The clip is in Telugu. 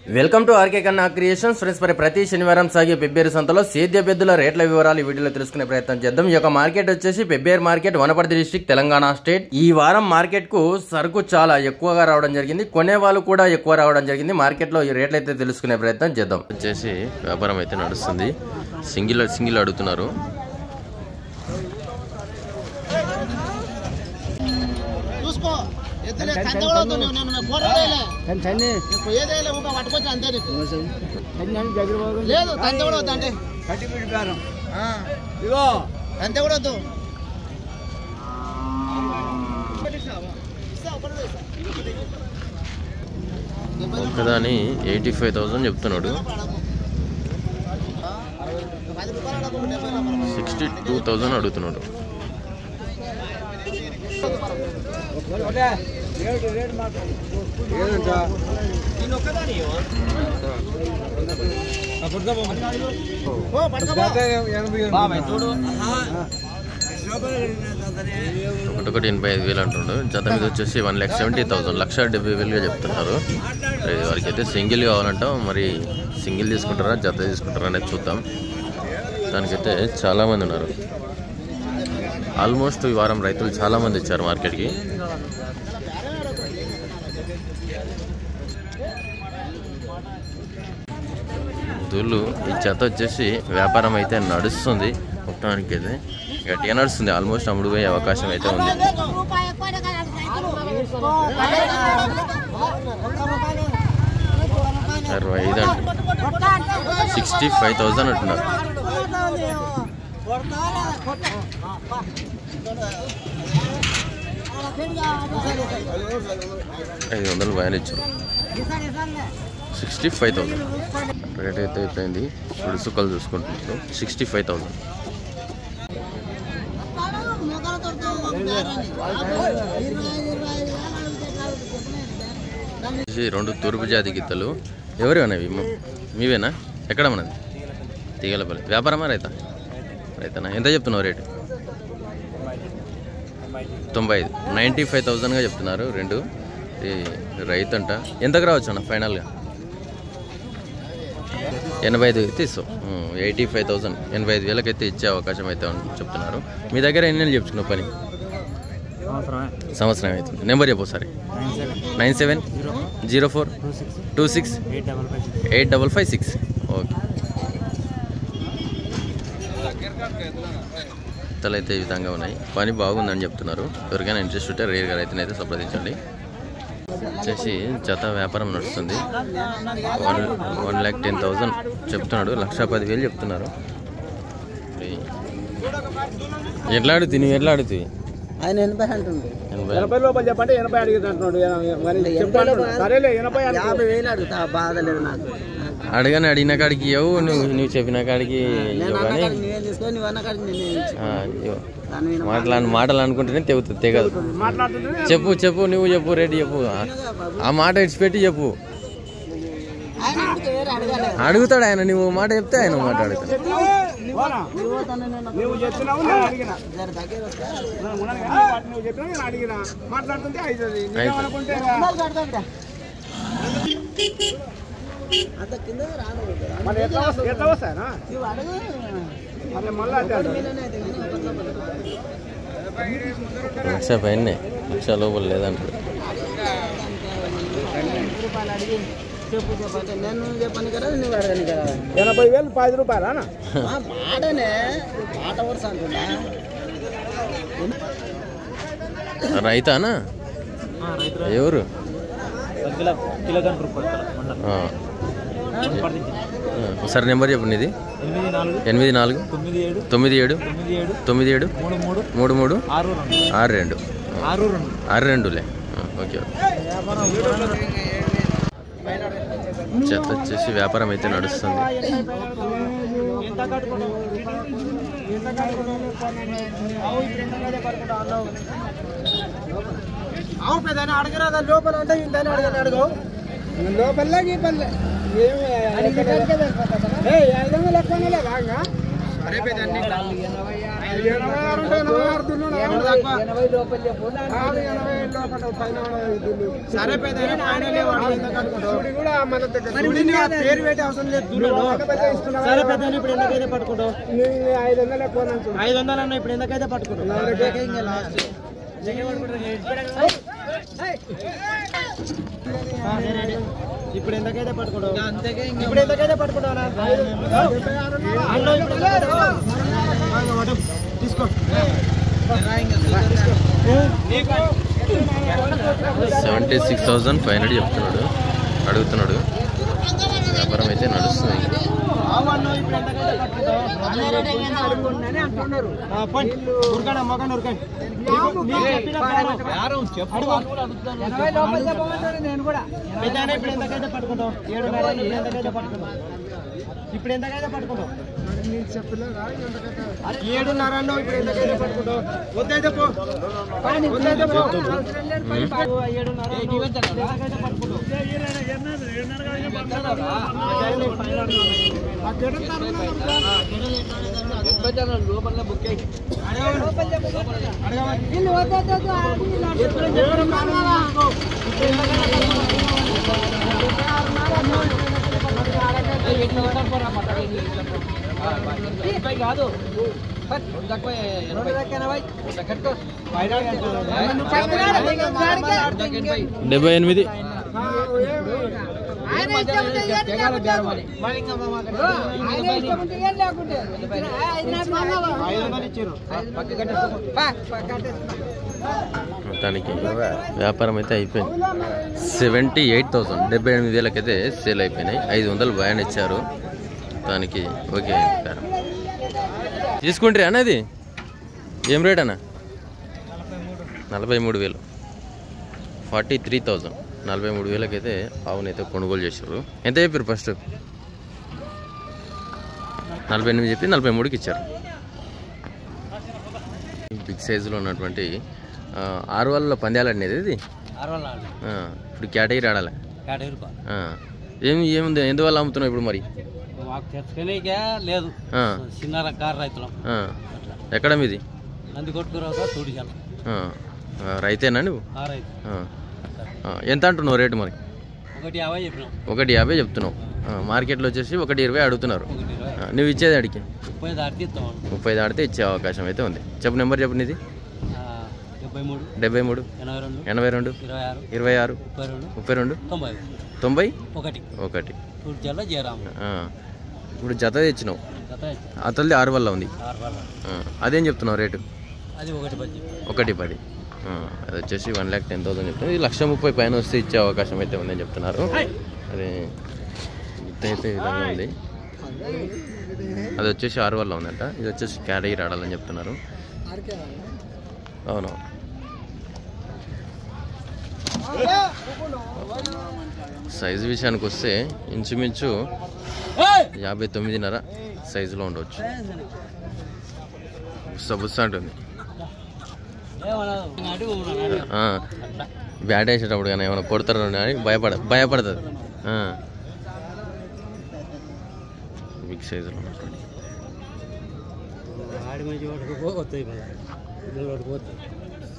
Welcome to RK Kanna creations friends మరి ప్రతి శనివారం సాగే పెబ్బేరు సంతలో సేద్య పెద్దల రేట్ల వివరాలు ఈ వీడియోలో తెలుసుకునే ప్రయత్నం చేద్దాం ఈ యొక్క మార్కెట్ వచ్చేసి Pebbair market Wanaparthy district Telangana state ఈ వారం మార్కెట్ కు సరుకు చాలా ఎక్కువగా రావడం జరిగింది కొనే వాళ్ళు కూడా ఎక్కువ రావడం జరిగింది మార్కెట్ లో ఈ రేట్లు అయితే తెలుసుకునే ప్రయత్నం చేద్దాం వచ్చేసి వ్యాపారం అయితే నడుస్తుంది సింగిల్ సింగిల్ అడుగుతున్నారు చూసుకో ఎత్తులే కంచె కూడా వద్దు నువ్వు నేను ఫోటో వేయలే ఇప్పుడు ఏదేలే ఊక పట్టుకొచ్చి అంతే నీకు లేదు కంచె కూడా వద్దు అంటే ఆ. కంచె కూడా వద్దు ఒక్కదాని ఎయిటీ ఫైవ్ థౌసండ్ చెప్తున్నాడు పది రూపాయలు అడగకు, డెబ్బై రూపాయలు. సిక్స్టీ టూ థౌసండ్ అడుగుతున్నాడు ఓ, పట్టుకోపో. ఒకటి ఎనభై ఐదు వేలు అంటుండు జత మీద వచ్చేసి వన్ ల్యాక్ సెవెంటీ థౌసండ్ లక్ష డెబ్బై వేలుగా చెప్తున్నారు మరి వారికి అయితే సింగిల్ కావాలంట మరి సింగిల్ తీసుకుంటారా జత తీసుకుంటారా అనేది చూద్దాం దానికైతే చాలామంది ఉన్నారు ఆల్మోస్ట్ ఈ వారం రైతులు చాలామంది వచ్చారు మార్కెట్కి దూళ్ళు ఈ జత వచ్చేసి వ్యాపారం అయితే నడుస్తుంది మొత్తానికి అయితే గట్టిగా నడుస్తుంది ఆల్మోస్ట్ అమ్ముడు పోయే అవకాశం అయితే ఉంది అరవై ఐదు అంటు సిక్స్టీ ఫైవ్ థౌజండ్ అంటున్నారు ఐదు వందలు బయలు ఇచ్చారు సిక్స్టీ ఫైవ్ థౌసండ్ రేట్ అయితే అయిపోయింది ఇప్పుడు సుక్కలు చూసుకుంటున్నారు సిక్స్టీ ఫైవ్ థౌసండ్ రెండు తూర్పు జాతి గీతలు ఎవరు అనేవి మీవేనా ఎక్కడ మనది తీగలపల్లి వ్యాపారమా రైతా రైతనా ఎంత చెప్తున్నావు రేటు తొంభై ఐదు నైంటీ ఫైవ్ థౌజండ్గా చెప్తున్నారు రెండు ఈ రైతు అంట ఎంతకు రావచ్చు అన్న ఫైనల్గా ఎనభై ఐదు అయితే ఇస్తాం ఎయిటీ ఫైవ్ థౌసండ్ ఎనభై ఐదు వేలకైతే ఇచ్చే అవకాశం అయితే ఉంది చెప్తున్నారు మీ దగ్గర ఎన్ని నెలలు చెప్పుకున్నావు పని సంవత్సరం అవుతుంది నెంబర్ చెప్పు ఒకసారి nine seven zero four two six eight double five six okay జతలు అయితే ఈ విధంగా ఉన్నాయి పని బాగుందని చెప్తున్నారు ఎవరికైనా ఇంట్రెస్ట్ ఉంటే రేర్ గారు అయితే సంప్రదించండి వచ్చేసి జత వ్యాపారం నడుస్తుంది one one lakh ten thousand చెప్తున్నాడు లక్ష పదివేలు చెప్తున్నారు ఈ- ఎట్లా అడుగుతుంది నువ్వు ఎట్లా అడుగుతుంది ఆయన ఎనభై అంటుంది ఎనభై ఎనభై లోపల చెప్పంటే ఎనభై అడిగినట్టున్నాడు మరి చెప్పండి సరేలే ఎనభై అడుగు. యాభై వేలు అడుగుతా బాధ లేదు నాకు అడగని అడిగిన కాడికి ఇవ్వవు నువ్వు నువ్వు చెప్పిన కాడికి నేను ఇవ్వవు అన్న కానీ కాడికి నువ్వేం తీసుకో నువ్వు అన్న కాడికి నేను ఇచ్చి ఆ, ఇవ్వు. దాని మీద మాటలు మాటలు అనుకుంటేనే తెగుతుంది తెగదు మాట్లాడుతుంటే చెప్పు చెప్పు నువ్వు చెప్పు రేటు చెప్పు ఆ- ఆ మాట ఇడిచిపెట్టి చెప్పు ఆయన అడిగితే వేరే అడగాలి అడుగుతాడు ఆయన నువ్వు మాట చెప్తే ఆయన మాట అడుగుతాడు పోనా? నువ్వు చెప్పినావు నేను అడిగిన జర దగ్గర వస్తే నేను ఉన్నాను కానీ వాటిని నువ్వు చెప్పినావు నేను అడిగిన మాట్లాడుతుంటే అవుతుంది నేనేమనుకుంటే ఇక అంత కింద రాదు మరి ఎట్లా వస్తా ఎట్లా వస్తాయనా నువ్వు అడుగు మరి మళ్ళీ అట్టే అంటాడు. మీలోనే అయితే కానీ ఒకరితో ఒకరు. లక్ష పైన లక్ష లోపల లేదంటాడు రూపాయలు అడిగి చెప్పు చెప్పంటే నేను చెప్పను కదా నువ్వు అడగను కదా ఎనభై వేలు పది రూపాయలా ఆ, మాటనే మాట వరుస అంటున్నా రైతానా ఎవరు ఆ. ఆ, ఒకసారి నెంబర్ చెప్పు నీది ఎనిమిది నాలుగు ఎనిమిది నాలుగు తొమ్మిది ఏడు తొమ్మిది ఏడు తొమ్మిది ఏడు తొమ్మిది ఏడు మూడు మూడు మూడు మూడు ఆరు రెండు ఆరు రెండు ఆరు రెండు ఆరు రెండులే ఆ, ఓకే ఓకే చెత్త వచ్చేసి వ్యాపారం అయితే నడుస్తుంది అవు పెద్ద అడగరాదా లోపల అంటే ఇంతనే అడగని అడుగు లోపల ఈ పల్లె ఏమి ఐదు వందలు ఎక్కువనే బాగా ఎనభై ఆరు ఉంటే ఎనభై ఆరు దున్ను ఎనభై లోపల ఎనభై లోపల పైన దున్ను సరే పెద్ద సుడి కూడా మన దగ్గర పేరు పెట్టే అవసరం లేదు సరే పెద్ద ఇప్పుడు ఎందుకైతే పట్టుకుంటావు నేను ఐదు వందలు ఎక్కువ అంటున్నా. ఐదు వందలు అన్న ఇప్పుడు ఎందుకైతే పట్టుకుంటావు ఇంకా లాస్ట్ ఇప్పుడు ఎంతకైతే పట్టుకుంటావు ఇప్పుడు ఎంతకైతే పట్టుకుంటావు తీసుకో seventy six thousand five hundred చెప్తున్నాడు అడుగుతున్నాడు వ్యాపారం అయితే నడుస్తుంది ఆవన్ను ఇప్పుడు ఎంతకైతే పట్టుకుంటావు ఆ, పోండి. ఉరకండి మొగండి ఉరకండి నీకు- నీకు చెప్పిన బేరం. అడుగు. పెద్దాయన ఇప్పుడు ఎంతకైతే పట్టుకుంటావు ఏడున్నర ఇప్పుడు ఎంతకైతే పట్టుకుంటావు ఇప్పుడు ఎంతకైతే పట్టుకుంటావు ఏడున్నర అన్నావు ఇప్పుడు ఎంతకైతే పట్టుకుంటావు వద్దైతే పో వద్దైతే పో ఏడున్నర అన్నావు. ఎంతకైతే పట్టుకుంటావు డెబ్బై ఎనిమిది ఐదు వందలు ఇచ్చారు మొత్తానికి వ్యాపారం అయితే అయిపోయింది సెవెంటీ ఎయిట్ థౌసండ్ డెబ్బై ఎనిమిది వేలకైతే సేల్ అయిపోయినాయి ఐదు వందలు భయాన్ని ఇచ్చారు దానికి ఓకే వ్యాపారం తీసుకుంటారు అనేది ఏం రేట్ అన్న నలభై మూడు వేలు ఫార్టీ త్రీ థౌజండ్ నలభై మూడు వేలకైతే ఆవునైతే కొనుగోలు చేశారు ఎంత చెప్పారు ఫస్ట్ నలభై ఎనిమిది చెప్పి నలభై మూడుకి ఇచ్చారు బిగ్ సైజులో ఉన్నటువంటి ఆ, ఆరు వాళ్ళ పందాలు అనేది ఇది ఆ, ఇప్పుడు కేటగిరీ ఆడాలి ఆ, ఏం ఏముంది ఎందువల్ల అమ్ముతున్నావు ఇప్పుడు మరి మాకు తెచ్చుకునేకే లేదు ఆ, చిన్న కారు రైతులం ఆ. ఎక్కడ మీది నంది కొట్టుకురాక తోడి జనం ఆ, ఆ, రైతేనా నువ్వు ఆ రైతు ఆ. ఆ, ఎంత అంటున్నావు రేటు మరి ఒకటి యాభై చెప్పినాం ఒకటి యాభై చెప్తున్నావు ఆ, మార్కెట్లో వచ్చేసి ఒకటి ఇరవై అడుగుతున్నారు ఒకటి ఇరవై ఆ, నువ్వు ఇచ్చేది అడిగి ముప్పై దాటికి ఇస్తాం ముప్పై దాటితే ఇచ్చే అవకాశం అయితే ఉంది చెప్పు నెంబర్ చెప్పు నీది డెబ్బై మూడు డెబ్బై మూడు ఎనభై రెండు ఎనభై రెండు ఇరవై ఆరు ఇరవై ఆరు ముప్పై రెండు ముప్పై రెండు తొంభై తొంభై ఒకటి ఒకటి తూర్పు జిల్లా జయరాం ఆ, ఇప్పుడు జత తెచ్చినావు గత అతల్ది ఆరు వల్ల ఉంది ఆరు వాళ్ళ ఆ, అదేం చెప్తున్నావు రేటు అది ఒకటి పది ఒకటి పది ఆ, అది వచ్చేసి వన్ ల్యాక్ టెన్ థౌసండ్ చెప్తున్నారు ఇది లక్ష ముప్పై పైన వస్తే ఇచ్చే అవకాశం అయితే ఉందని చెప్తున్నారు అది గుర్తు అయితే ఈ విధంగా ఉంది అది వచ్చేసి ఆరు వల్ల ఉందంట ఇది వచ్చేసి కేటగిరీ ఆడాలని చెప్తున్నారు అవును సైజు విషయానికి వస్తే ఇంచుమించు యాభై తొమ్మిదిన్నర సైజులో ఉండవచ్చు బుస్స బుస్స అంటుంది ఆ, బ్యాట్ వేసేటప్పుడు కానీ ఏమైనా కొడతారు అని భయపడ భయపడుతుంది ఆ. బిగ్ సైజులో ఉన్నటువంటి ఆడి మంచి వాటికి పోతాయి మళ్ళీ పోతాయి